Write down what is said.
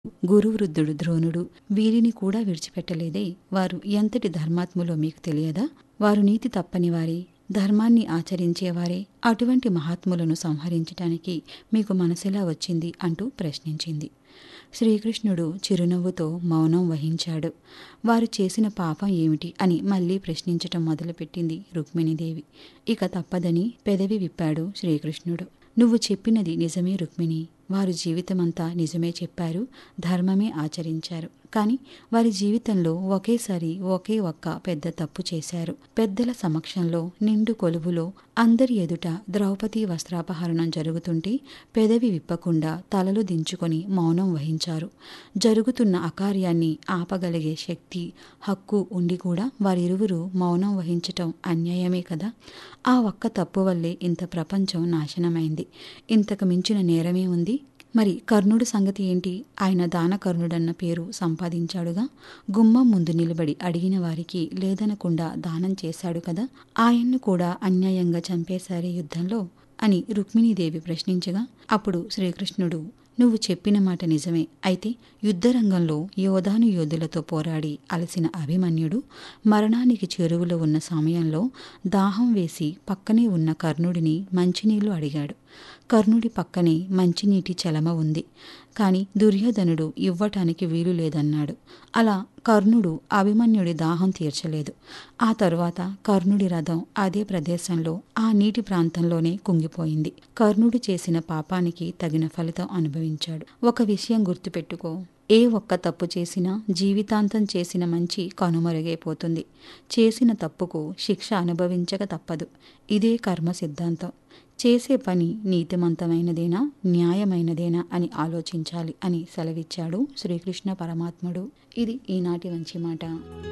గురువృద్ధుడు ద్రోణుడు వీరిని కూడా విడిచిపెట్టలేదే వారు ఎంతటి ధర్మాత్ములో మీకు తెలియదా వారు నీతి తప్పని వారే ధర్మాన్ని ఆచరించేవారే అటువంటి మహాత్ములను సంహరించటానికి మీకు మనసెలా వచ్చింది అంటూ ప్రశ్నించింది శ్రీకృష్ణుడు చిరునవ్వుతో మౌనం వహించాడు వారు చేసిన పాపం ఏమిటి అని మళ్ళీ ప్రశ్నించటం మొదలుపెట్టింది రుక్మిణీదేవి ఇక తప్పదని పెదవి విప్పాడు శ్రీకృష్ణుడు నువ్వు చెప్పినది నిజమే రుక్మిణి వారు జీవితమంతా నిజమే చెప్పారు ధర్మమే ఆచరించారు కానీ వారి జీవితంలో ఒకేసారి ఒకే ఒక్క పెద్ద తప్పు చేశారు పెద్దల సమక్షంలో నిండు కొలువులో అందరి ఎదుట ద్రౌపది వస్త్రాపహరణం జరుగుతుంటే పెదవి విప్పకుండా తలలు దించుకొని మౌనం వహించారు జరుగుతున్న అకార్యాన్ని ఆపగలిగే శక్తి హక్కు ఉండి కూడా వారిరువురు మౌనం వహించటం అన్యాయమే కదా ఆ ఒక్క తప్పు వల్లే ఇంత ప్రపంచం నాశనమైంది ఇంతకు మించిన నేరమే ఉంది మరి కర్ణుడి సంగతి ఏంటి ఆయన దానకర్ణుడన్న పేరు సంపాదించాడుగా గుమ్మం ముందు నిలబడి అడిగిన వారికి లేదనకుండా దానం చేశాడు కదా ఆయన్ను కూడా అన్యాయంగా చంపేశారే యుద్ధంలో అని రుక్మిణీదేవి ప్రశ్నించగా అప్పుడు శ్రీకృష్ణుడు నువ్వు చెప్పిన మాట నిజమే అయితే యుద్ధరంగంలో యోధాను యోధులతో పోరాడి అలసిన అభిమన్యుడు మరణానికి చేరువలో ఉన్న సమయంలో దాహం వేసి పక్కనే ఉన్న కర్ణుడిని మంచినీళ్లు అడిగాడు కర్ణుడి పక్కనే మంచినీటి చలమ ఉంది కాని దుర్యోధనుడు ఇవ్వటానికి వీలు లేదన్నాడు అలా కర్ణుడు అభిమన్యుడి దాహం తీర్చలేదు ఆ తరువాత కర్ణుడి రథం అదే ప్రదేశంలో ఆ నీటి ప్రాంతంలోనే కుంగిపోయింది కర్ణుడు చేసిన పాపానికి తగిన ఫలితం అనుభవించాడు ఒక విషయం గుర్తుపెట్టుకో ఏ ఒక్క తప్పు చేసినా జీవితాంతం చేసిన మంచి కనుమరుగైపోతుంది చేసిన తప్పుకు శిక్ష అనుభవించక తప్పదు ఇదే కర్మ సిద్ధాంతం చేసే పని నీతిమంతమైనదేనా న్యాయమైనదేనా అని ఆలోచించాలి అని సెలవిచ్చాడు శ్రీకృష్ణ పరమాత్ముడు ఇది ఈనాటి మంచి మాట